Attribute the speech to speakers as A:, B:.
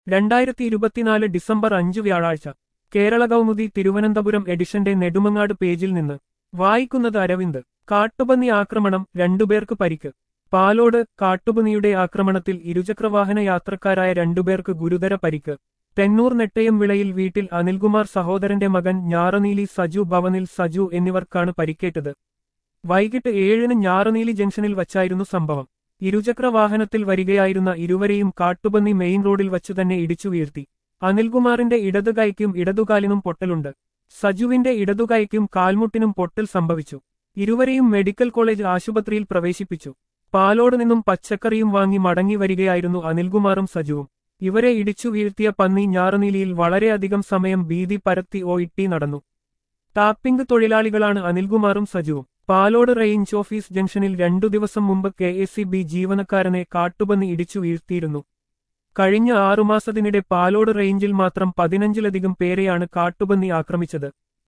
A: രണ്ടായിരത്തി ഇരുപത്തിനാല് ഡിസംബർ അഞ്ച് വ്യാഴാഴ്ച കേരള കൗമുദി തിരുവനന്തപുരം എഡിഷന്റെ നെടുമങ്ങാട് പേജിൽ നിന്ന് വായിക്കുന്നത് അരവിന്ദ് കാട്ടുപന്നി ആക്രമണം രണ്ടുപേർക്ക് പരിക്ക് പാലോട് കാട്ടുപന്നിയുടെ ആക്രമണത്തിൽ ഇരുചക്രവാഹന യാത്രക്കാരായ രണ്ടുപേർക്ക് ഗുരുതര പരിക്ക് തെന്നൂർ നെട്ടയം വിളയിൽ വീട്ടിൽ അനിൽകുമാർ സഹോദരന്റെ മകൻ ഞാറനീലി സജു ഭവനിൽ സജു എന്നിവർക്കാണ് പരിക്കേറ്റത് വൈകിട്ട് ഏഴിന് ഞാറനീലി ജംഗ്ഷനിൽ വച്ചായിരുന്നു സംഭവം ഇരുചക്ര വാഹനത്തിൽ വരികയായിരുന്ന ഇരുവരെയും കാട്ടുപന്നി മെയിൻ റോഡിൽ വച്ചു തന്നെ ഇടിച്ചു വീഴ്ത്തി അനിൽകുമാറിന്റെ ഇടതുകൈക്കും ഇടതുകാലിനും പൊട്ടലുണ്ട് സജുവിന്റെ ഇടതുകൈക്കും കാൽമുട്ടിനും പൊട്ടൽ സംഭവിച്ചു ഇരുവരെയും മെഡിക്കൽ കോളേജ് ആശുപത്രിയിൽ പ്രവേശിപ്പിച്ചു പാലോട് നിന്നും പച്ചക്കറിയും വാങ്ങി മടങ്ങി വരികയായിരുന്നു അനിൽകുമാറും സജുവും ഇവരെ ഇടിച്ചു വീഴ്ത്തിയ പന്നി ഞാറുനീലിയിൽ വളരെയധികം സമയം ഭീതി പരത്തി ഓ ഇട്ടി നടന്നു ടാപ്പിംഗ് തൊഴിലാളികളാണ് അനിൽകുമാറും സജുവും പാലോട് റേഞ്ച് ഓഫീസ് ജംഗ്ഷനിൽ രണ്ടു ദിവസം മുമ്പ് കെ എസ് സി ബി ജീവനക്കാരനെ കാട്ടുപന്നി ഇടിച്ചു വീഴ്ത്തിയിരുന്നു കഴിഞ്ഞ ആറുമാസത്തിനിടെ പാലോട് റേഞ്ചിൽ മാത്രം പതിനഞ്ചിലധികം പേരെയാണ് കാട്ടുപന്നി ആക്രമിച്ചത്